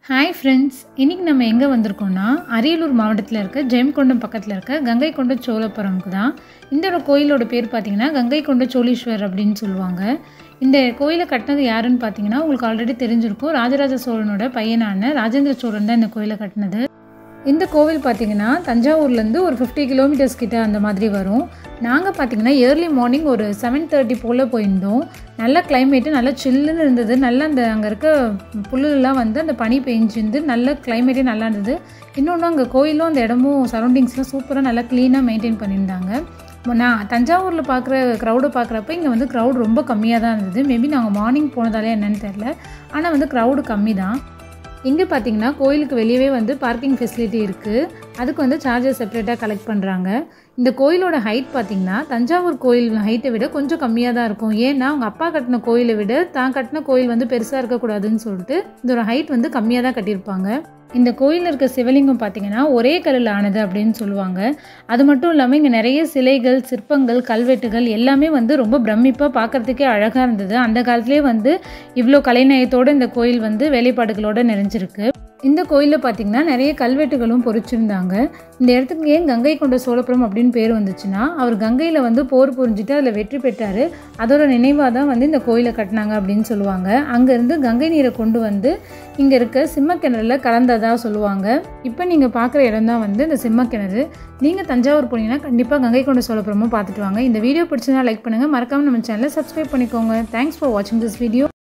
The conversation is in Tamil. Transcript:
ஹாய் ஃப்ரெண்ட்ஸ் இன்றைக்கி நம்ம எங்கே வந்திருக்கோம்னா அரியலூர் மாவட்டத்தில் இருக்க ஜெயம்கொண்டம் பக்கத்தில் இருக்க கங்கை கொண்ட சோழபுரம்க்கு தான் இந்த கோயிலோட பேர் பார்த்தீங்கன்னா கங்கை கொண்ட சோழீஸ்வர் அப்படின்னு சொல்லுவாங்க இந்த கோயிலை கட்டினது யாருன்னு பார்த்தீங்கன்னா உங்களுக்கு ஆல்ரெடி தெரிஞ்சிருக்கும் ராஜராஜ சோழனோட பையனான ராஜேந்திர சோழன் தான் இந்த கோயிலை கட்டினது இந்த கோவில் பார்த்தீங்கன்னா தஞ்சாவூர்லேருந்து ஒரு ஃபிஃப்டி கிலோமீட்டர்ஸ் கிட்ட அந்த மாதிரி வரும் நாங்கள் பார்த்தீங்கன்னா ஏர்லி மார்னிங் ஒரு செவன் தேர்ட்டி போல் போயிருந்தோம் நல்ல கிளைமேட்டு நல்லா சில்லுன்னு இருந்தது நல்லா அந்த அங்கே இருக்க புல்லுலாம் வந்து அந்த பனி பெஞ்சிருந்து நல்ல கிளைமேட்டே நல்லா இருந்தது இன்னொன்று அங்கே கோயிலும் அந்த இடமும் சரௌண்டிங்ஸ்லாம் சூப்பராக நல்லா க்ளீனாக மெயின்டைன் பண்ணியிருந்தாங்க நான் தஞ்சாவூரில் பார்க்குற க்ரௌடை பார்க்குறப்ப இங்கே வந்து க்ரௌட் ரொம்ப கம்மியாக தான் இருந்தது மேபி நாங்கள் மார்னிங் போனதாலே என்னன்னு தெரில ஆனால் வந்து க்ரௌடு கம்மி தான் இங்கே பார்த்தீங்கன்னா கோயிலுக்கு வெளியவே வந்து பார்க்கிங் ஃபெசிலிட்டி இருக்குது அதுக்கு வந்து சார்ஜஸ் செப்பரேட்டாக கலெக்ட் பண்ணுறாங்க இந்த கோயிலோட ஹைட் பார்த்தீங்கன்னா தஞ்சாவூர் கோயில் ஹைட்டை விட கொஞ்சம் கம்மியாக தான் இருக்கும் ஏன்னா அவங்க அப்பா கட்டின கோயிலை விட தான் கட்டின கோயில் வந்து பெருசாக இருக்கக்கூடாதுன்னு சொல்லிட்டு இதோட ஹைட் வந்து கம்மியாக தான் கட்டியிருப்பாங்க இந்த கோயிலில் இருக்க சிவலிங்கம் பார்த்தீங்கன்னா ஒரே கல்லில் ஆனது அப்படின்னு சொல்லுவாங்க அது மட்டும் இல்லாமல் இங்கே நிறைய சிலைகள் சிற்பங்கள் கல்வெட்டுகள் எல்லாமே வந்து ரொம்ப பிரமிப்பாக பார்க்குறதுக்கே அழகாக இருந்தது அந்த காலத்துலேயே வந்து இவ்வளோ கலைநயத்தோடு இந்த கோயில் வந்து வேலைப்பாடுகளோடு நிறைஞ்சிருக்கு இந்த கோயிலில் பார்த்திங்கன்னா நிறைய கல்வெட்டுகளும் பொறிச்சிருந்தாங்க இந்த இடத்துக்கு ஏன் கங்கை கொண்ட சோழபுரம் அப்படின்னு பேர் வந்துச்சுன்னா அவர் கங்கையில் வந்து போர் புரிஞ்சுட்டு அதில் வெற்றி பெற்றார் அதோட நினைவாக தான் வந்து இந்த கோயிலை கட்டினாங்க அப்படின்னு சொல்லுவாங்க அங்கேருந்து கங்கை நீரை கொண்டு வந்து இங்கே இருக்க சிம்மக்கிணறுல கலந்ததாக சொல்லுவாங்க இப்போ நீங்கள் பார்க்குற இடம் தான் வந்து இந்த சிம்மக்கிணறு நீங்கள் தஞ்சாவூர் போனீங்கன்னா கண்டிப்பாக கங்கை கொண்ட சோழபுரமும் பார்த்துட்டு வாங்க இந்த வீடியோ பிடிச்சதா லைக் பண்ணுங்கள் மறக்காமல் நம்ம சேனலை சப்ஸ்கிரைப் பண்ணிக்கோங்க தேங்க்ஸ் ஃபார் வாட்சிங் திஸ் வீடியோ